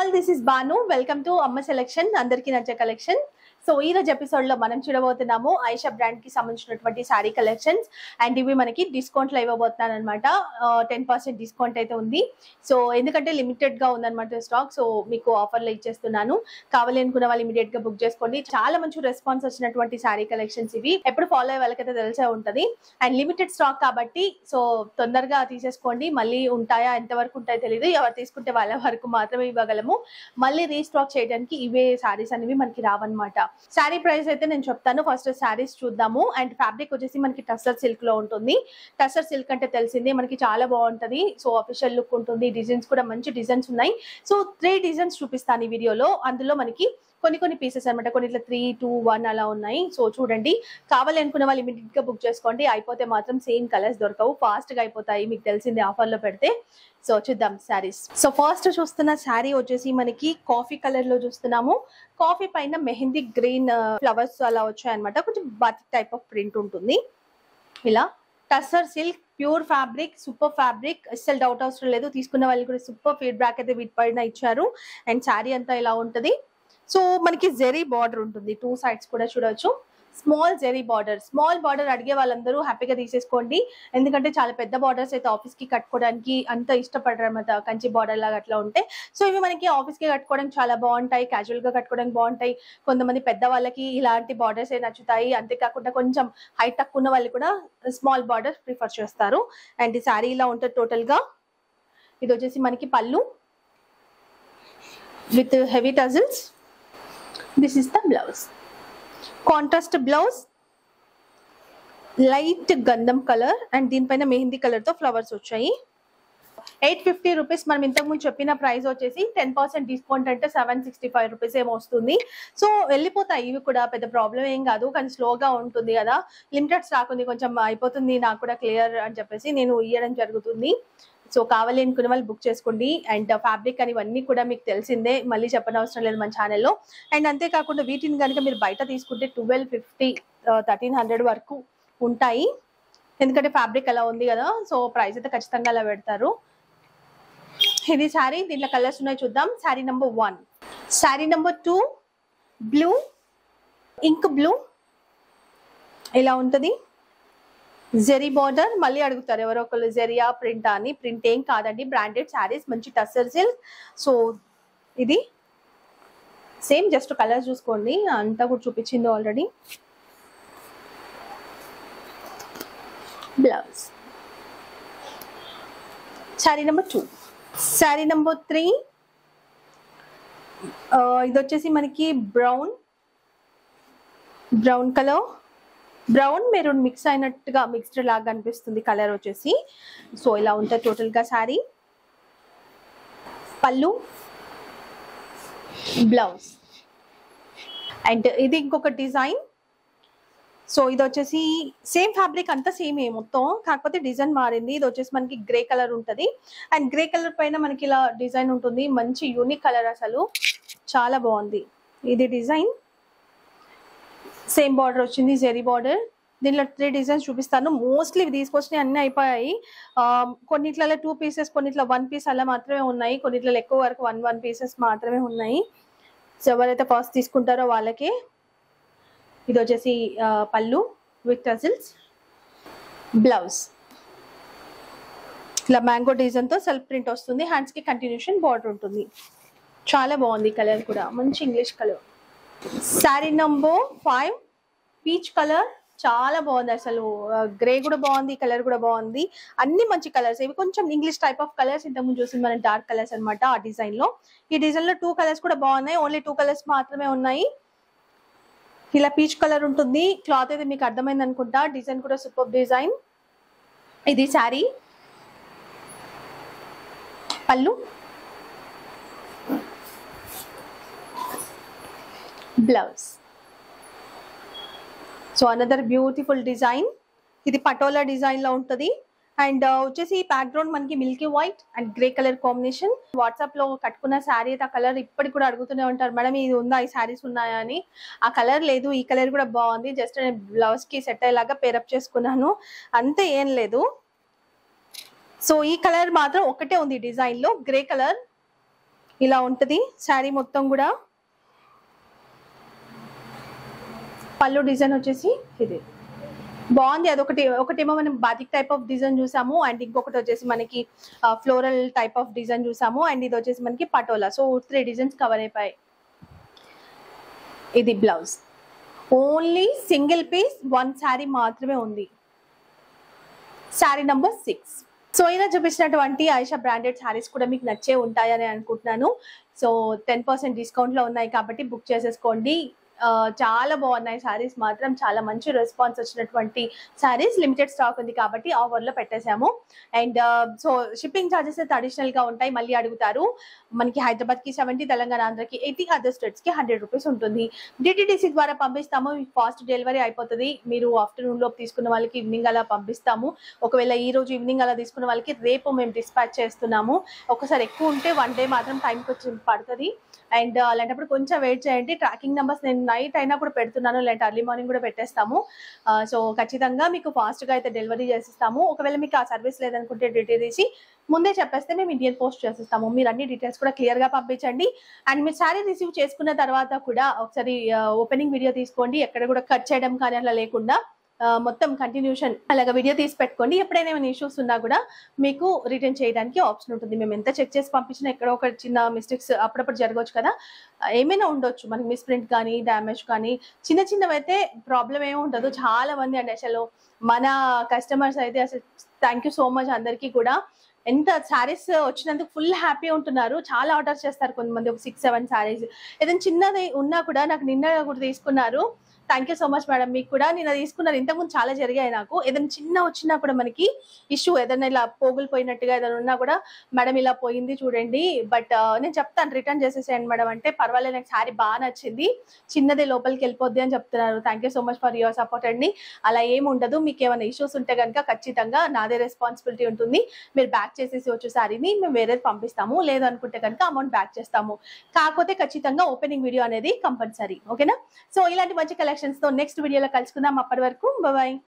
all this is Banu welcome to Amma selection అందరికీ నచ్చే collection so ఈ రోజు ఎపిసోడ్ లో మనం చూడబోతున్నాము ఐషా బ్రాండ్ కి సంబంధించినటువంటి శారీ కలెక్షన్స్ అండ్ ఇవి మనకి డిస్కౌంట్ లో ఇవ్వబోతున్నాను అనమాట టెన్ పర్సెంట్ డిస్కౌంట్ అయితే ఉంది సో ఎందుకంటే లిమిటెడ్ గా ఉందన్నమాట స్టాక్ సో మీకు ఆఫర్ లో ఇచ్చేస్తున్నాను కావాలి అనుకున్న వాళ్ళు ఇమీడియట్ గా బుక్ చేసుకోండి చాలా మంచి రెస్పాన్స్ వచ్చినటువంటి శారీ కలెక్షన్స్ ఇవి ఎప్పుడు ఫాలో అయ్యే వాళ్ళకైతే తెలిసే ఉంటది అండ్ లిమిటెడ్ స్టాక్ కాబట్టి సో తొందరగా తీసేసుకోండి మళ్ళీ ఉంటాయా ఎంతవరకు ఉంటాయో తెలియదు ఎవరు తీసుకుంటే వాళ్ళ వరకు మాత్రమే ఇవ్వగలము మళ్ళీ రీస్టాక్ చేయడానికి ఇవే శారీస్ అనేవి మనకి రావన్నమాట శారీ ప్రైస్ అయితే నేను చెప్తాను ఫస్ట్ శారీస్ చూద్దాము అండ్ ఫ్యాబ్రిక్ వచ్చేసి మనకి టస్సర్ సిల్క్ లో ఉంటుంది టస్సర్ సిల్క్ అంటే తెలిసిందే మనకి చాలా బాగుంటది సో అఫిషియల్ లుక్ ఉంటుంది డిజైన్స్ కూడా మంచి డిజైన్స్ ఉన్నాయి సో త్రీ డిజైన్స్ చూపిస్తాను ఈ వీడియోలో అందులో మనకి కొన్ని కొన్ని పీసెస్ అనమాట కొన్ని ఇట్లా త్రీ టూ వన్ అలా ఉన్నాయి సో చూడండి కావాలి అనుకున్న వాళ్ళు ఇమీడియట్ గా బుక్ చేసుకోండి అయిపోతే మాత్రం సేమ్ కలర్స్ దొరకవు ఫాస్ట్ గా అయిపోతాయి మీకు తెలిసిందే ఆఫర్ లో పెడితే సో చూద్దాం శారీస్ సో ఫస్ట్ చూస్తున్న శారీ వచ్చేసి మనకి కాఫీ కలర్ లో చూస్తున్నాము కాఫీ పైన మెహందీ గ్రీన్ ఫ్లవర్స్ అలా వచ్చాయన్నమాట కొంచెం బాతిక్ టైప్ ఆఫ్ ప్రింట్ ఉంటుంది ఇలా tussar silk pure fabric super fabric అస్సలు డౌట్ అవసరం లేదు తీసుకున్న వాళ్ళు కూడా సూపర్ ఫీడ్బ్యాక్ అయితే వీటి పైన ఇచ్చారు అండ్ శారీ అంతా ఇలా ఉంటది సో మనకి జెరీ బార్డర్ ఉంటుంది టూ సైడ్స్ కూడా చూడొచ్చు small zari border small border అడిగే వాళ్ళందరూ హ్యాపీగా తీసేసుకోండి ఎందుకంటే చాలా పెద్ద బార్డర్స్ అయితే ఆఫీస్ కి కట్టుకోవడానికి అంత ఇష్టపడరు అనమాట కంచి బార్డర్ లాగా అట్లా ఉంటే సో ఇవి మనకి ఆఫీస్ కి కట్టుకోవడానికి చాలా బాగుంటాయి క్యాజువల్ గా కట్టుకోవడానికి బాగుంటాయి కొంతమంది పెద్ద వాళ్ళకి ఇలాంటి బార్డర్స్ ఏ నచ్చుతాయి అంతేకాకుండా కొంచెం హైట్ తక్కువ ఉన్న వాళ్ళు కూడా స్మాల్ బార్డర్ ప్రిఫర్ చేస్తారు అండ్ ఈ శారీ ఇలా ఉంటుంది టోటల్ గా ఇది వచ్చేసి మనకి పళ్ళు with heavy tassels this is the blouse contrast blouse light గంధం కలర్ అండ్ దీనిపైన మెహందీ కలర్ తో ఫ్లవర్స్ వచ్చాయి ఎయిట్ ఫిఫ్టీ రూపీస్ మనం ఇంతకుముందు చెప్పిన ప్రైస్ వచ్చేసి టెన్ పర్సెంట్ డిస్కౌంట్ అంటే సెవెన్ సిక్స్టీ ఫైవ్ రూపీస్ ఏమో వస్తుంది సో వెళ్ళిపోతాయి ఇవి కూడా పెద్ద ప్రాబ్లం ఏం కాదు కానీ స్లోగా ఉంటుంది కదా లిమిటెడ్ స్టాక్ ఉంది కొంచెం అయిపోతుంది నాకు కూడా క్లియర్ అని చెప్పేసి నేను ఇవ్వడం జరుగుతుంది సో కావాలి అనుకునే వాళ్ళు బుక్ చేసుకోండి అండ్ ఫ్యాబ్రిక్ అని ఇవన్నీ కూడా మీకు తెలిసిందే మళ్ళీ చెప్పనవసరం లేదు మన ఛానల్లో అండ్ అంతేకాకుండా వీటిని కనుక మీరు బయట తీసుకుంటే ట్వెల్వ్ ఫిఫ్టీ థర్టీన్ హండ్రెడ్ వరకు ఉంటాయి ఎందుకంటే ఫ్యాబ్రిక్ అలా ఉంది కదా సో ప్రైస్ అయితే ఖచ్చితంగా అలా పెడతారు ఇది శారీ దీంట్లో కలర్స్ ఉన్నాయి చూద్దాం sari number one sari number two blue ink blue ఇలా ఉంటుంది జెరీ బార్డర్ మళ్ళీ అడుగుతారు ఎవరో ఒకరు జెరియా ప్రింట్ అని ప్రింట్ ఏం కాదండి బ్రాండెడ్ శారీస్ మంచి టస్సర్ సిల్క్ సో ఇది సేమ్ జస్ట్ కలర్ చూసుకోండి అంతా కూడా చూపించింది already blouse sari number three శారీ నెంబర్ త్రీ ఇది వచ్చేసి మనకి brown brown colour brown maroon mix అయినట్టుగా మిక్స్డ్ లాగా అనిపిస్తుంది కలర్ వచ్చేసి సో ఇలా ఉంటుంది టోటల్గా శారీ పళ్ళు బ్లౌజ్ అండ్ ఇది ఇంకొక డిజైన్ సో ఇది వచ్చేసి సేమ్ ఫ్యాబ్రిక్ అంతా సేమ్ మొత్తం కాకపోతే డిజైన్ మారింది ఇది వచ్చేసి మనకి గ్రే కలర్ ఉంటుంది అండ్ గ్రే కలర్ పైన మనకి ఇలా డిజైన్ ఉంటుంది మంచి యూనిక్ కలర్ అసలు చాలా బాగుంది ఇది డిజైన్ సేమ్ బార్డర్ వచ్చింది జెరీ బార్డర్ దీంట్లో త్రీ డిజైన్స్ చూపిస్తాను మోస్ట్లీ ఇవి తీసుకొచ్చినవి అన్నీ అయిపోయాయి కొన్నిట్లలో టూ పీసెస్ కొన్నిట్లో వన్ పీస్ అలా మాత్రమే ఉన్నాయి కొన్నిట్లో ఎక్కువ వరకు వన్ వన్ పీసెస్ మాత్రమే ఉన్నాయి సో ఎవరైతే ఫస్ట్ తీసుకుంటారో వాళ్ళకి ఇది వచ్చేసి పళ్ళు విత్ టజిల్స్ బ్లౌజ్ ఇలా మ్యాంగో డిజైన్తో సెల్ఫ్ ప్రింట్ వస్తుంది హ్యాండ్స్కి కంటిన్యూషన్ బార్డర్ ఉంటుంది చాలా బాగుంది కలర్ కూడా మంచి English colour sari number five peach colour చాలా బాగుంది అసలు గ్రే కూడా బాగుంది కలర్ కూడా బాగుంది అన్ని మంచి కలర్స్ ఇవి కొంచెం ఇంగ్లీష్ టైప్ ఆఫ్ కలర్స్ ఇంతకుముందు చూసింది మనం డార్క్ కలర్స్ అనమాట ఆ డిజైన్ లో ఈ డిజైన్ లో టూ కలర్స్ కూడా బాగున్నాయి ఓన్లీ టూ కలర్స్ మాత్రమే ఉన్నాయి ఇలా పీచ్ కలర్ ఉంటుంది క్లాత్ అయితే మీకు అర్థమైంది అనుకుంటా డిజైన్ కూడా సూపర్ డిజైన్ ఇది శారీ పళ్ళు blouse so another beautiful design ఇది పటోలా డిజైన్ లో ఉంటుంది అండ్ వచ్చేసి బ్యాక్గ్రౌండ్ మనకి milky white and grey colour combination WhatsApp లో కట్టుకున్న శారీ ఆ కలర్ ఇప్పటికి కూడా అడుగుతూనే ఉంటారు మేడం ఇది ఉందా ఈ శారీస్ ఉన్నాయా అని ఆ కలర్ లేదు ఈ కలర్ కూడా బాగుంది జస్ట్ నేను బ్లౌజ్ కి సెట్ అయ్యేలాగా పేరప్ చేసుకున్నాను అంతే ఏం లేదు సో ఈ కలర్ మాత్రం ఒకటే ఉంది డిజైన్ లో గ్రే కలర్ ఇలా ఉంటది శారీ మొత్తం కూడా పళ్ళు డిజైన్ వచ్చేసి ఇది బాగుంది అదొకటి ఒకటేమో మనం బాతిక్ టైప్ ఆఫ్ డిజైన్ చూసాము అండ్ ఇంకొకటి వచ్చేసి మనకి ఫ్లోరల్ టైప్ ఆఫ్ డిజైన్ చూసాము అండ్ ఇది వచ్చేసి మనకి patola so three designs cover అయిపోయాయి ఇది blouse only single piece one sari మాత్రమే ఉంది శారీ నంబర్ సిక్స్ సో ఇలా చూపించినటువంటి ఆయిషా బ్రాండెడ్ శారీస్ కూడా మీకు నచ్చే ఉంటాయని అనుకుంటున్నాను సో టెన్ పర్సెంట్ డిస్కౌంట్లో ఉన్నాయి కాబట్టి బుక్ చేసేసుకోండి ఆ, చాలా బాగున్నాయి శారీస్ మాత్రం చాలా మంచి రెస్పాన్స్ వచ్చినటువంటి శారీస్ లిమిటెడ్ స్టాక్ ఉంది కాబట్టి ఆఫర్లో పెట్టేశాము అండ్ సో షిప్పింగ్ ఛార్జెస్ అయితే అడిషనల్ గా ఉంటాయి మళ్ళీ అడుగుతారు మనకి హైదరాబాద్ కి సెవెంటీ తెలంగాణ ఆంధ్రకి ఎయిటీ అదర్ స్టేట్స్ కి హండ్రెడ్ రూపీస్ ఉంటుంది డిటిడిసి ద్వారా పంపిస్తాము ఫాస్ట్ డెలివరీ అయిపోతుంది మీరు ఆఫ్టర్నూన్ లోపు తీసుకున్న వాళ్ళకి ఈవినింగ్ అలా పంపిస్తాము ఒకవేళ ఈ రోజు ఈవినింగ్ అలా తీసుకున్న వాళ్ళకి రేపు మేము డిస్పాచ్ చేస్తున్నాము ఒకసారి ఎక్కువ ఉంటే వన్ డే మాత్రం టైం కొంచెం పడుతుంది అండ్ అలాంటప్పుడు కొంచెం వెయిట్ చేయండి ట్రాకింగ్ నెంబర్స్ నేను నైట్ అయినా కూడా పెడుతున్నాను లేదంటే అర్లీ మార్నింగ్ కూడా పెట్టేస్తాము సో ఖచ్చితంగా మీకు fast గా అయితే డెలివరీ చేసిస్తాము ఒకవేళ మీకు ఆ సర్వీస్ లేదనుకుంటే డీటెయిల్ తీసి ముందే చెప్పేస్తే మేము ఇండియన్ పోస్ట్ చేసిస్తాము మీరు అన్ని డీటెయిల్స్ కూడా క్లియర్ గా పంపించండి అండ్ మీరు శారీ రిసీవ్ చేసుకున్న తర్వాత కూడా ఒకసారి ఓపెనింగ్ వీడియో తీసుకోండి ఎక్కడ కూడా కట్ చేయడం కానీ అలా లేకుండా ఆ, మొత్తం కంటిన్యూషన్ అలాగా వీడియో తీసి పెట్టుకోండి ఎప్పుడైనా ఏమైనా ఇష్యూస్ ఉన్నా కూడా మీకు రిటర్న్ చేయడానికి ఆప్షన్ ఉంటుంది మేము ఎంత చెక్ చేసి పంపించినా ఎక్కడో ఒక చిన్న మిస్టేక్స్ అప్పుడప్పుడు జరగవచ్చు కదా ఆ, ఏమైనా ఉండొచ్చు మనకి మిస్ప్రింట్ కానీ డ్యామేజ్ కానీ చిన్న చిన్నవి అయితే ప్రాబ్లం ఏమి ఉండదు చాలా మంది అండి అసలు మన కస్టమర్స్ అయితే అసలు థ్యాంక్ యూ సో మచ్ అందరికీ కూడా ఎంత శారీస్ వచ్చినందుకు ఫుల్ హ్యాపీ ఉంటున్నారు చాలా ఆర్డర్ చేస్తారు కొంతమంది ఒక సిక్స్ సెవెన్ శారీస్ ఏదైనా చిన్నది ఉన్నా కూడా నాకు నిన్న కూడా తీసుకున్నారు thank you so much madam మీకు కూడా నేను తీసుకున్నారు ఇంతకుముందు చాలా జరిగాయి నాకు ఏదైనా చిన్న వచ్చినా కూడా మనకి ఇష్యూ ఏదైనా ఇలా పోగులు పోయినట్టుగా ఏదైనా ఉన్నా కూడా మేడం ఇలా పోయింది చూడండి బట్ నేను చెప్తాను రిటర్న్ చేసేసేయండి మేడం అంటే పర్వాలేదు నాకు శారీ బాగా నచ్చింది చిన్నదే లోపలికి వెళ్ళిపోద్ది అని చెప్తున్నారు thank you so much for your support అండి అలా ఏమి ఉండదు మీకు ఏమైనా ఇష్యూస్ ఉంటే కనుక ఖచ్చితంగా నాదే రెస్పాన్సిబిలిటీ ఉంటుంది మీరు బ్యాక్ చేసేసి వచ్చే శారీని మేము వేరేది పంపిస్తాము లేదు అనుకుంటే కనుక అమౌంట్ బ్యాక్ చేస్తాము కాకపోతే ఖచ్చితంగా ఓపెనింగ్ వీడియో అనేది కంపల్సరీ ఓకేనా సో ఇలాంటి మంచి కలెక్షన్స్ తో నెక్స్ట్ వీడియోలో కలుసుకుందాం అప్పటి వరకు బాయ్